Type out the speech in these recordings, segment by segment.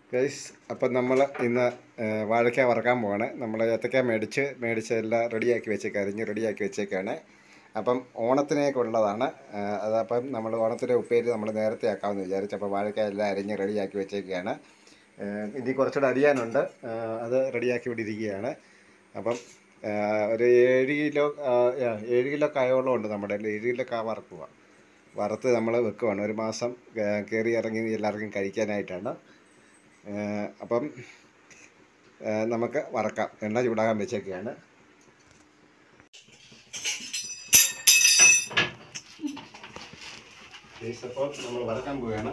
Guys അപ്പം നമ്മൾ ഇന്ന് ഏഹ്, വാഴയ്ക്ക വറക്കാൻ പോവാണ് നമ്മൾ ഏത്തക്ക മേടിച്ച് മേടിച്ച് എല്ലാം റെഡിയാക്കി വെച്ചേക്കാം അരിഞ്ഞ് റെഡിയാക്കി വെച്ചേക്കാണ് അപ്പം ഓണത്തിനേക്ക് ഉള്ളതാണ് ഏഹ്, അതപ്പം നമ്മൾ ഓണത്തിൻ്റെ ഉപ്പേരി നമ്മൾ നേരത്തെ ആക്കാമെന്ന് വിചാരിച്ചു അപ്പോൾ വാഴയ്ക്ക എല്ലാം അരിഞ്ഞ് റെഡിയാക്കി വെച്ചേക്കുകയാണ് ഏഹ്, ഇനി കുറച്ചുകൂടെ അരിയാനുണ്ട് ഏഹ്, അത് റെഡിയാക്കി ഇവിടെ ഇരിക്കുകയാണ് അപ്പം ഏഹ്, ഒരു ഏഴ് കിലോ ആഹ്, യാ, ഏഴ് കിലോ കായോളം ഉണ്ട് നമ്മുടെ കയ്യിൽ. ഏഴ് കിലോ കാ വറക്കുക വറുത്ത് നമ്മൾ വെക്കുവാണ് ഒരു മാസം ഏഹ്, കയറി ഇറങ്ങി എല്ലാവർക്കും കഴിക്കാനായിട്ടാണ് ഏഹ് അപ്പം ഏഹ് നമുക്ക് വറക്കാം എണ്ണ ചൂടാകാൻ വെച്ചൊക്കെയാണ് അപ്പോൾ നമ്മൾ വറക്കാൻ പോവുകയാണ്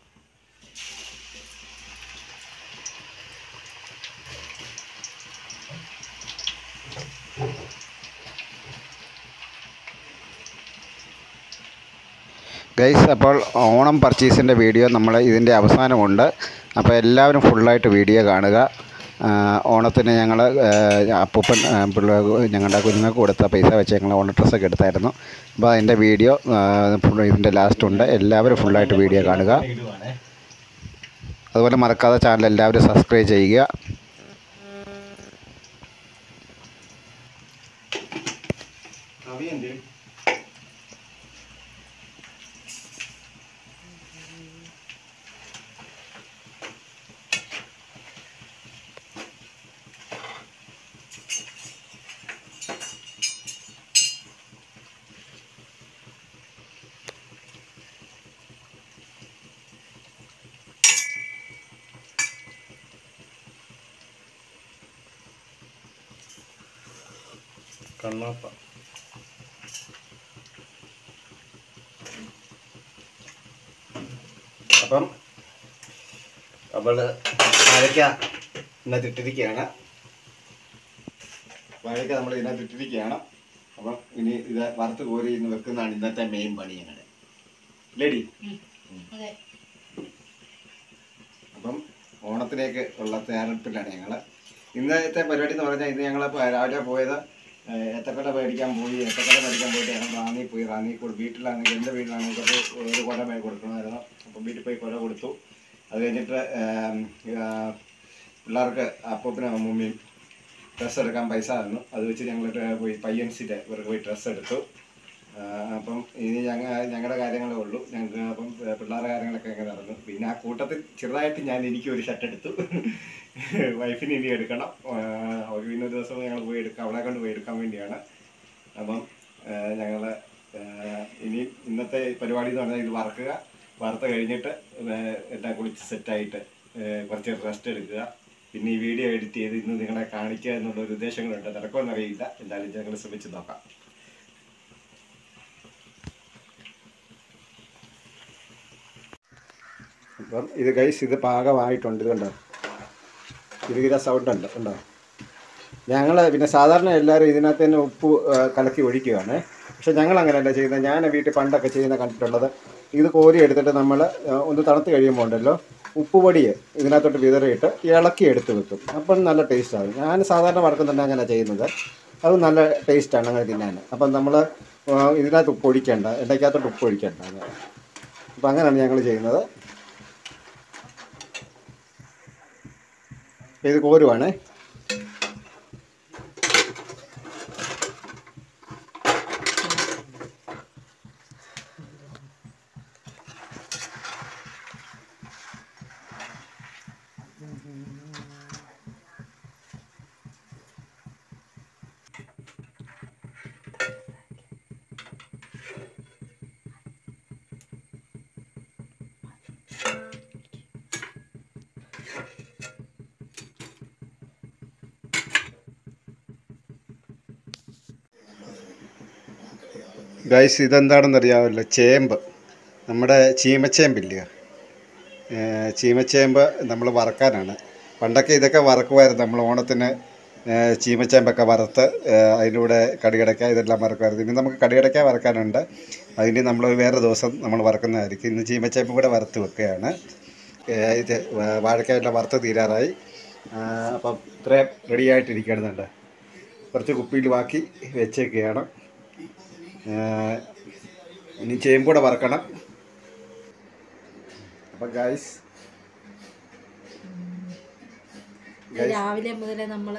ഗൈസ് അപ്പോൾ ഓണം പർച്ചേസിൻ്റെ വീഡിയോ നമ്മൾ ഇതിൻ്റെ അവസാനമുണ്ട് അപ്പോൾ എല്ലാവരും ഫുള്ളായിട്ട് വീഡിയോ കാണുക ആ, ഓണത്തിന് ഞങ്ങൾ അപ്പൂപ്പൻ ആ, പിള്ളേർ ഞങ്ങളുടെ കുഞ്ഞുങ്ങൾക്ക് കൊടുത്ത പൈസ വെച്ച് ഞങ്ങൾ ഓണ ഡ്രസ്സൊക്കെ എടുത്തായിരുന്നു അപ്പോൾ അതിൻ്റെ വീഡിയോ ഫുൾ ഇതിൻ്റെ ലാസ്റ്റ് ഉണ്ട് എല്ലാവരും ഫുള്ളായിട്ട് വീഡിയോ കാണുക അതുപോലെ മറക്കാതെ ചാനൽ എല്ലാവരും സബ്സ്ക്രൈബ് ചെയ്യുക അവിയുണ്ട് കണ്ണാപ്പ അപ്പം അവൾ വാഴയ്ക്ക ഇതിനകത്ത് ഇട്ടിരിക്കുകയാണ് വാഴയ്ക്ക നമ്മൾ ഇതിനകത്ത് ഇട്ടിരിക്കുകയാണ് അപ്പം ഇനി ഇത് വറുത്ത് കോരി ഇന്ന് വെക്കുന്നതാണ് ഇന്നത്തെ മെയിൻ പണി ഞങ്ങളുടെ ലേഡി അതെ അപ്പം ഓണത്തിലേക്ക് ഉള്ള തയ്യാറെടുപ്പിലാണ് ഞങ്ങൾ ഇന്നത്തെ പരിപാടി എന്ന് പറഞ്ഞാൽ ഇന്ന് ഞങ്ങൾ രാവിലെ പോയത് ഏഹ്, ഏത്തക്കട മേടിക്കാൻ പോയി ഏത്തക്കട മേടിക്കാൻ പോയിട്ട് ഞങ്ങൾ റാന്നി പോയി റാന്നി കൂടി വീട്ടിലാണെങ്കിൽ എൻ്റെ വീട്ടിലാണെങ്കിൽ കുറച്ച് ഒരു കുല മേ കൊടുക്കണമായിരുന്നു അപ്പം വീട്ടിൽ പോയി കുല കൊടുത്തു അത് കഴിഞ്ഞിട്ട് ഏം, ആ, പിള്ളേർക്ക് അപ്പൂപ്പനും അമ്മൂമ്മയും ഡ്രസ്സ് എടുക്കാൻ പൈസ തന്നു അത് വെച്ച് ഞങ്ങൾ പോയി പയ്യൻസിൻ്റെ ഇവർക്ക് പോയി ഡ്രസ്സ് എടുത്തു ആ, അപ്പം ഇനി ഞങ്ങ ഞങ്ങളുടെ കാര്യങ്ങളേ ഉള്ളൂ ഞങ്ങൾക്ക് അപ്പം ഏ, പിള്ളേരുടെ കാര്യങ്ങളൊക്കെ എങ്ങനെ നടന്നു പിന്നെ ആ കൂട്ടത്തിൽ ചെറുതായിട്ട് ഞാൻ എനിക്ക് ഒരു ഷർട്ട് എടുത്തു വൈഫിന് ഇനി എടുക്കണം ആ, അവർക്ക് പിന്നെ ഒരു ദിവസം ഞങ്ങൾ പോയി എടുക്കാം അവളെ കൊണ്ട് പോയി എടുക്കാൻ വേണ്ടിയാണ് അപ്പം ഞങ്ങൾ ഇനി ഇന്നത്തെ പരിപാടി എന്ന് പറഞ്ഞാൽ ഇത് വറക്കുക വറുത്ത് കഴിഞ്ഞിട്ട് ഏ, എല്ലാം കുളിച്ച് സെറ്റായിട്ട് കുറച്ച് റെസ്റ്റ് എടുക്കുക പിന്നെ ഈ വീഡിയോ എഡിറ്റ് ചെയ്ത് ഇന്ന് നിങ്ങളെ കാണിക്കുക എന്നുള്ള ഒരു ഉദ്ദേശങ്ങളുണ്ട് നടക്കുമെന്നറിയില്ല എന്തായാലും ഞങ്ങൾ ശ്രമിച്ച് നോക്കാം അപ്പം ഇത് ഗൈസ് ഇത് പാകമായിട്ടുണ്ട് ഇത് കണ്ടോ ഇരുകിര സൗണ്ട് ഉണ്ട് കണ്ടോ ഞങ്ങൾ പിന്നെ സാധാരണ എല്ലാവരും ഇതിനകത്ത് തന്നെ ഉപ്പ് ആ, കലക്കി ഒഴിക്കുകയാണ് പക്ഷെ ഞങ്ങൾ അങ്ങനെയല്ല ചെയ്യുന്നത് ഞാൻ വീട്ടിൽ പണ്ടൊക്കെ ചെയ്യുന്ന കണ്ടിട്ടുള്ളത് ഇത് കോരി എടുത്തിട്ട് നമ്മൾ ഒന്ന് തണുത്ത് കഴിയുമ്പോൾ ഉണ്ടല്ലോ ഉപ്പുപൊടി ഇതിനകത്തോട്ട് വിതറിയിട്ട് ഇളക്കി എടുത്ത് വെക്കും അപ്പം നല്ല ടേസ്റ്റാകും ഞാൻ സാധാരണ വറക്കുന്നുണ്ട് അങ്ങനെ ചെയ്യുന്നത് അത് നല്ല ടേസ്റ്റാണ് അങ്ങനെ തിന്നാൻ അപ്പം നമ്മൾ ഇതിനകത്ത് ഉപ്പ് ഒഴിക്കേണ്ട എണ്ണയ്ക്കകത്തോട്ട് ഉപ്പ് ഒഴിക്കേണ്ട അപ്പം അങ്ങനെയാണ് ഞങ്ങൾ ചെയ്യുന്നത് ഇത് കോരുവാണേ ഗൈസ് ഇതെന്താണെന്ന് അറിയാമല്ലോ ചേമ്പ് നമ്മുടെ ചീമച്ചേമ്പില്ലേ ഏഹ് ചീമച്ചേമ്പ് നമ്മൾ വറക്കാനാണ് പണ്ടൊക്കെ ഇതൊക്കെ വറക്കുമായിരുന്നു നമ്മൾ ഓണത്തിന് ഏഹ് ചീമച്ചേമ്പൊക്കെ വറുത്ത് ഏഹ് അതിലൂടെ കടികടക്ക ഇതെല്ലാം വറക്കുമായിരുന്നു ഇനി നമുക്ക് കടികടക്ക വറക്കാനുണ്ട് അതിന് നമ്മൾ വേറെ ദിവസം നമ്മൾ വറക്കുന്നതായിരിക്കും ഇന്ന് ചീമച്ചേമ്പ് കൂടെ വറുത്ത് വെക്കുകയാണ് ഏഹ് ഇത് വാ- വാഴക്കായെല്ലാം വറുത്ത് തീരാറായി ആഹ് അപ്പം ഇത്രയും റെഡി ആയിട്ടിരിക്കണമെന്നുണ്ട് കുറച്ച് കുപ്പിയിൽ ബാക്കി വെച്ചേക്കുകയാണ് ഏഹ് ഇനി ചേമ്പ് കൂടെ വറക്കണം അപ്പം ഗായ്സ് രാവിലെ മുതലേ നമ്മൾ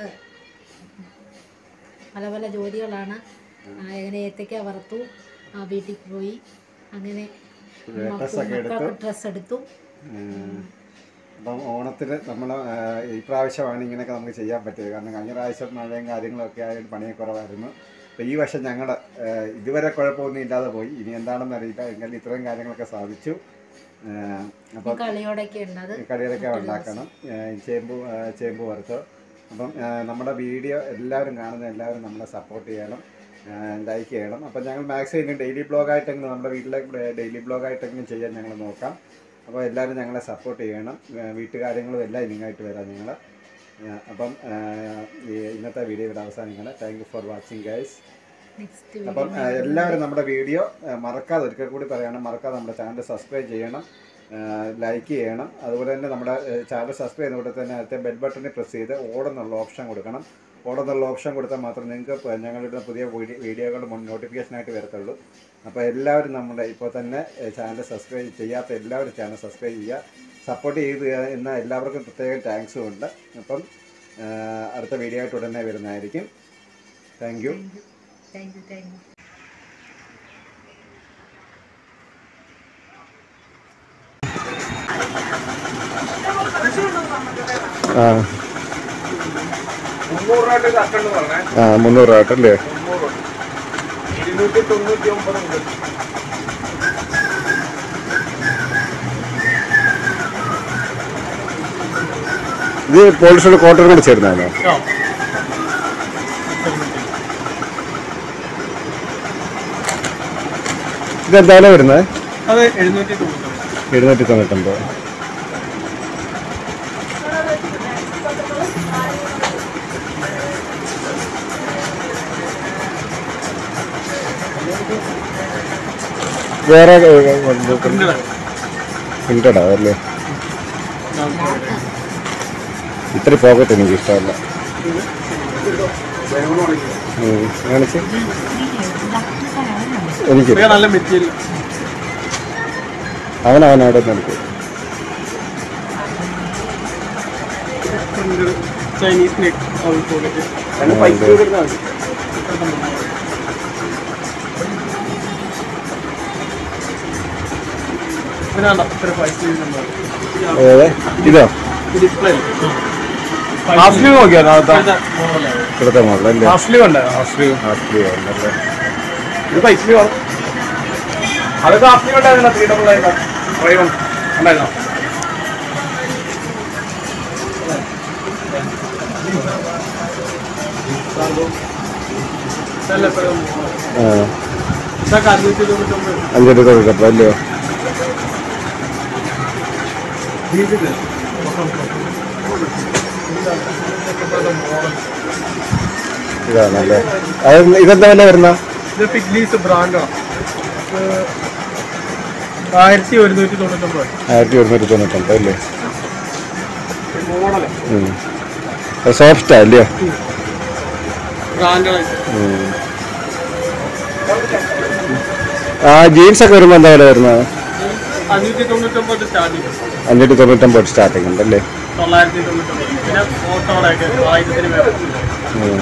പല പല ജോലികളാണ് ആ, എങ്ങനെ ഏത്തക്ക വറുത്തു ആ, വീട്ടിൽ പോയി അങ്ങനെ ഡ്രസ്സൊക്കെ എടുത്തു ഡ്രസ്സ് എടുത്തു ഉം. അപ്പം ഓണത്തിന് നമ്മൾ ഈ പ്രാവശ്യമാണ് ഇങ്ങനെയൊക്കെ നമുക്ക് ചെയ്യാൻ പറ്റിയത് കാരണം കഴിഞ്ഞ പ്രാവശ്യം മഴയും കാര്യങ്ങളൊക്കെ ആയതുകൊണ്ട് പണിയൊക്കെ കുറവായിരുന്നു അപ്പോൾ ഈ വർഷം ഞങ്ങൾ ഇതുവരെ കുഴപ്പമൊന്നും ഇല്ലാതെ പോയി ഇനി എന്താണെന്ന് അറിയില്ല എങ്കിലും ഇത്രയും കാര്യങ്ങളൊക്കെ സാധിച്ചു അപ്പം കളിയോടൊക്കെ ഉണ്ട് അത് കടികളൊക്കെ ഉണ്ടാക്കണം ഏഹ് ചേമ്പ് ഏഹ് ചേമ്പ് വറുത്ത് അപ്പം ഏഹ് നമ്മുടെ വീഡിയോ എല്ലാവരും കാണുന്ന എല്ലാവരും നമ്മളെ സപ്പോർട്ട് ചെയ്യണം ലൈക്ക് ചെയ്യണം അപ്പം ഞങ്ങൾ മാക്സിമം ഡെയിലി ബ്ലോഗായിട്ടെങ്കിലും നമ്മുടെ വീട്ടിലെ ഡെയിലി ബ്ലോഗായിട്ടെങ്കിലും ചെയ്യാൻ ഞങ്ങൾ നോക്കാം അപ്പോൾ എല്ലാവരും ഞങ്ങളെ സപ്പോർട്ട് ചെയ്യണം ഏഹ് വീട്ടുകാര്യങ്ങളും എല്ലാം ഇനിങ്ങായിട്ട് വരാം ഞങ്ങൾ അപ്പം ഏഹ് ഈ ഇന്നത്തെ വീഡിയോ ഇവിടെ അവസാനിക്കണം thank you for watching guys next അപ്പം ആ, എല്ലാവരും നമ്മുടെ വീഡിയോ ആ, മറക്കാതെ ഒരിക്കൽ കൂടി പറയണം മറക്കാതെ നമ്മുടെ ചാനൽ സബ്സ്ക്രൈബ് ചെയ്യണം ലൈക്ക് ചെയ്യണം അതുപോലെ തന്നെ നമ്മുടെ ചാനൽ സബ്സ്ക്രൈബ് ചെയ്യുന്ന കൂടെ തന്നെ അടുത്ത ബെൽ ബട്ടണിൽ പ്രസ് ചെയ്ത് ഓടെന്നുള്ള ഓപ്ഷൻ കൊടുക്കണം ഓടെന്നുള്ള ഓപ്ഷൻ കൊടുത്താൽ മാത്രം നിങ്ങൾക്ക് പ- ഞങ്ങളുടെ പുതിയ വീഡിയോ വീഡിയോകൾ നോട്ടിഫിക്കേഷനായിട്ട് വരത്തുള്ളൂ അപ്പോൾ എല്ലാവരും നമ്മുടെ ഇപ്പോൾ തന്നെ ചാനൽ സബ്സ്ക്രൈബ് ചെയ്യാത്ത എല്ലാവരും ചാനൽ സബ്സ്ക്രൈബ് ചെയ്യുക സപ്പോർട്ട് ചെയ്ത് എന്ന എല്ലാവർക്കും പ്രത്യേകം താങ്ക്സും ഉണ്ട് അപ്പം ആ, അടുത്ത വീഡിയോ ആയിട്ട് ഉടനെ വരുന്നതായിരിക്കും thank you thank you thank you ആ മുന്നൂറ് രൂപയുടെ കട്ടുണ്ട് പറഞ്ഞേ ആ മുന്നൂറ് രൂപ അല്ലേ മുന്നൂറ് ഇരുന്നൂറ്റി തൊണ്ണൂറ്റി ഒമ്പത് ഉണ്ട് ഇത് പോളിഷോട് കോട്ടൺ കൂടെ ചേരുന്നതാണോ ഇതെന്താ വില വരുന്നത് അത് എഴുന്നൂറ്റി തൊണ്ണൂറ്റി എഴുന്നൂറ്റി തൊണ്ണൂറ്റൊമ്പത് വേറെ പ്രിന്റഡാ അതല്ലേ ഇത്ര പോക്കറ്റ് എനിക്ക് ഇഷ്ടമല്ല ഉം, കാണിച്ച് എനിക്ക് നല്ല മെറ്റീരിയൽ അവനവൻ അവിടെ നിൽക്കും ചൈനീസ് നെക്ക് അതുപോലെ ഇതിനാണ്ട ഇത്ര പൈസ ഏത് ഇതോ ഡിസ്പ്ലേ ഹാഫ് സ്ലീവ് നോക്കിയാ ഇവിടുത്തെ മോഡലല്ലേ ഹാഫ് സ്ലീവ് ഉണ്ട് ഹാഫ് സ്ലീവ് ഹാഫ് സ്ലീവ് ഉണ്ടല്ലേ ഇത് പൈസ സ്ലീവ് ആണ് അതൊക്കെ ഹാഫ് സ്ലീവ് ഉണ്ടായിരുന്നില്ല ത്രീ ഡബിൾ നയൻ ഫൈവ് ഉണ്ടായിരുന്നോ ആ ഇതൊക്കെ അഞ്ഞൂറ്റി തൊണ്ണൂറ്റൊമ്പത് അഞ്ചെട്ട് തൊണ്ണൂറ്റൊമ്പത് അല്ലയോ ഇതാണല്ലേ അത് ഇതെന്താ വില വരുന്ന ഇത് ഫിഗ്ലീസ് ബ്രാൻഡാണ് ആയിരത്തി ഒരുന്നൂറ്റി തൊണ്ണൂറ്റൊമ്പത് ആയിരത്തി ഒരുന്നൂറ്റി തൊണ്ണൂറ്റൊമ്പത് അല്ലേ മോഡല് സോഫ്റ്റാ അല്ലയോ ബ്രാൻഡാണ് ഉം. ആ ജീൻസ് ഒക്കെ വരുമ്പോൾ എന്താ വില വരുന്നത് അഞ്ഞൂറ്റി തൊണ്ണൂറ്റൊമ്പത് സ്റ്റാർട്ടിങ് അഞ്ഞൂറ്റി തൊണ്ണൂറ്റൊമ്പത് സ്റ്റാർട്ടിംഗ് ഉണ്ട് അല്ലേ തൊള്ളായിരത്തി തൊണ്ണൂറ്റൊമ്പത് പിന്നെ ഓട്ടോടൊക്കെ ആയിരത്തിന് മേലെ ഉം.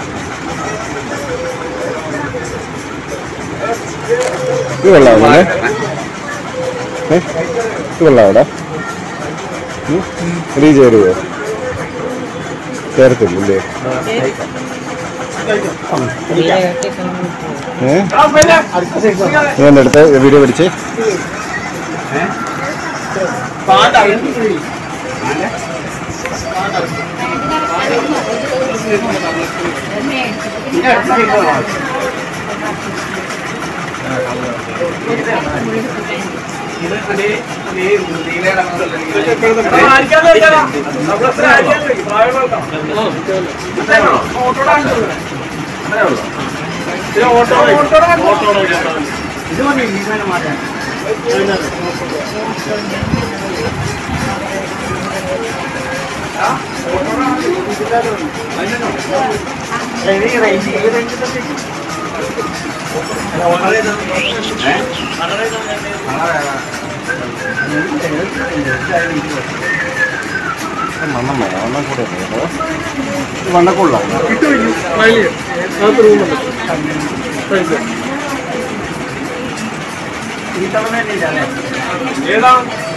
ഇത് കൊള്ളാം അല്ലേ ഏ? ഇത് കൊള്ളാം അവിടെ ഫ്രീ ചേരുവോ ചേർത്തില്ലേ ഏ നീ എന്നെടുത്ത് വീഡിയോ പിടിച്ച് വണ്ണം വേണം വണ്ണം കൂടെ കേട്ടോ വണ്ണക്കുള്ളതാണ് ഇട്ട് വയ്ക്കും സ്മൈലി അകത്ത് റൂമുണ്ട് പൈസ ഏതാ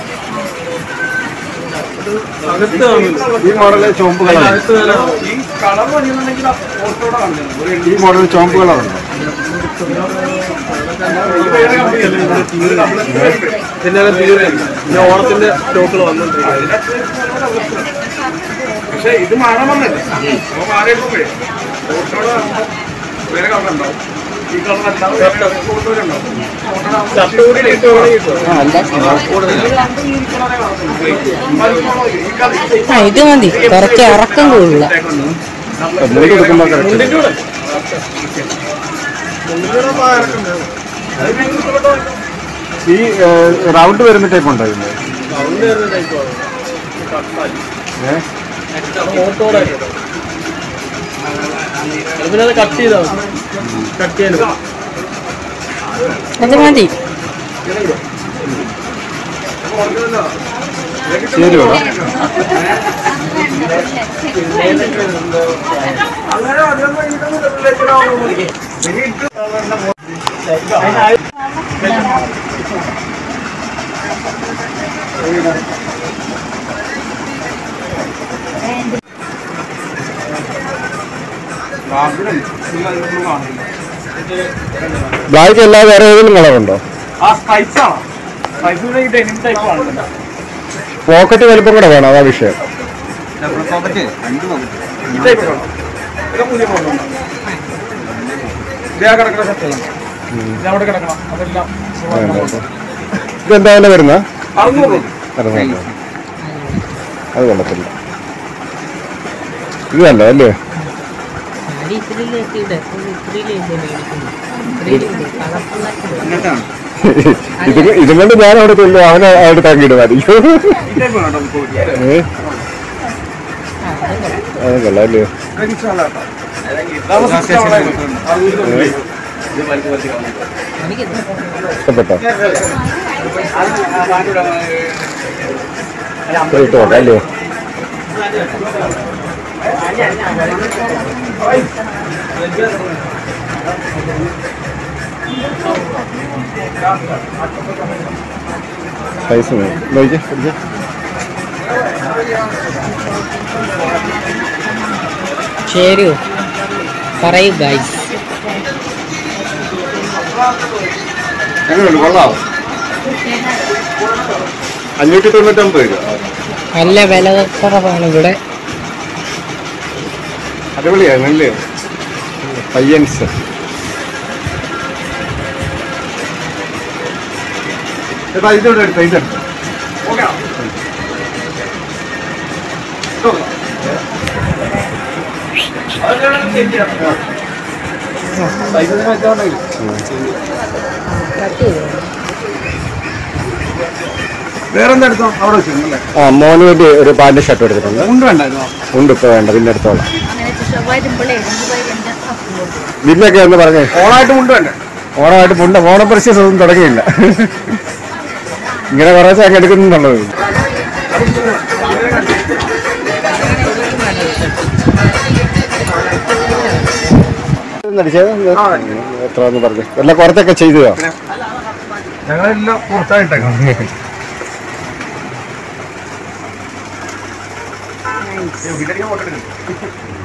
അകത്ത് കാണില്ല ഈ മോഡല് ചുവപ്പ് കളർ അകത്ത് വേണം ഈ കളർ വന്നിട്ടുണ്ടെങ്കിൽ ഓട്ടോടെ കാണില്ല ഒരു ഈ മോഡൽ ചുവപ്പ് കളറുണ്ട് പിന്നെ തീരുന്നില്ല പിന്നെ ഓണത്തിന്റെ സ്റ്റോക്കുകൾ വന്നോണ്ടിരിക്കുന്നത് പക്ഷെ ഇത് മഴ വന്നല്ലേ അപ്പൊ മാറിയപ്പോഴേ ഓട്ടോടെ വേറെ കളർ ഉണ്ടാവും ഈ കളർ ഷർട്ട് കൂടി ഇട്ട് വേണമെങ്കിൽ കിട്ടും. ആ അല്ല ആ ഇത് മതി കുറച്ച് ഇറക്കം കൂടുതല മുടി കൊടുക്കുമ്പോൾ കറക്റ്റ് മുണ്ടിന്റെ കൂടെ മുണ്ടിന്റെ കൂടെ ആ ഇറക്കുന്നുണ്ട്. അത് നിങ്ങൾക്ക് ഇഷ്ടപ്പെട്ടോ? ഈ റൗണ്ട് വരുന്ന ടൈപ്പ് ഉണ്ടോ ഇതിന്റെ സൗണ്ട് വരുന്ന type ആണ്. കട്ടായി. ഏഹ് അത് ഓട്ടോടെ ആയിരിക്കും. അത് പിന്നെ അത് കട്ട് ചെയ്താൽ മതി കട്ട് ചെയ്യാൻ അത് മതി ശരി വേണം ബ്ലാക്ക് അല്ലാതെ വേറെ ഏതെങ്കിലും കളറുണ്ടോ ആ സ്പൈസ് ആണോ സ്പൈസ് പിന്നെ ഈ ഡെനിം ടൈപ്പ് ആണ് പോക്കറ്റ് വലിപ്പം കൂടെ വേണം അതാ വിഷയം ഈ ടൈപ്പ് വേണം ഇതൊക്കെ പുതിയ മോഡലാണ് ഇതേ കിടക്കണ സെറ്റ് ഇത് അവിടെ കിടക്കണം അതെല്ലാം ഇതെന്താ വില വരുന്ന അറുന്നൂറ് അത് കൊള്ളത്തില്ല ഇത് നല്ല അല്ലേ ഇത് ഇതും കൊണ്ട് ഞാൻ അവിടെ ചെല്ലും അവനെ അവിടെ തങ്ങിയിടുമായിരിക്കും ഈ ടൈപ്പ് വേണം നമുക്ക് ഏ? അത് കൊള്ളാം അല്ലേ ഇഷ്ടപ്പെട്ടോ ഇത് ഇട്ട് നോക്കാം അല്ലേ സൈസ് നോക്കിയേ പിടിച്ചേ ചേരൂ പറയൂ ഗൈസ് എങ്ങനെയുണ്ട് കൊള്ളാം അഞ്ഞൂറ്റി തൊണ്ണൂറ്റൊമ്പത് രൂപ നല്ല വില കുറവാണ് ഇവിടെ അടിപൊളിയാണ് നല്ല പയ്യൻസ് ഇതാ ഇതോടെ എടുത്ത ഇതെടുത്ത വേറെന്താ എടുത്തോ അവിടെ വെച്ചിരുന്നല്ലേ ആ മോന് വേണ്ടി ഒരു പാലിന്റെ ഷർട്ട് എടുത്തിട്ടുണ്ട് ഉണ്ട് വേണ്ടായിരുന്നോ ഉണ്ട് ഇപ്പൊ വേണ്ട പിന്നെ എടുത്തോളാം അങ്ങനെ വരുമ്പോഴേ നമുക്ക് എൻ്റെ ബില്ലൊക്കെ ഒന്ന് പറഞ്ഞേ ഓണായിട്ട് ഉണ്ട് വേണ്ടേ ഓണമായിട്ട് മുണ്ട ഓണപരിശീസ് ഒന്നും തുടങ്ങിയില്ല ഇങ്ങനെ കുറേ ചാക്ക് എടുക്കുന്നുള്ളത് എത്ര എന്ന് പറഞ്ഞു എല്ലാം കുറച്ചൊക്കെ ചെയ്തതാ ഞങ്ങളെല്ലാം പുറത്തായിട്ടേക്കാം വീട്ടിലേക്ക് ഫോട്ടോ എടുക്കും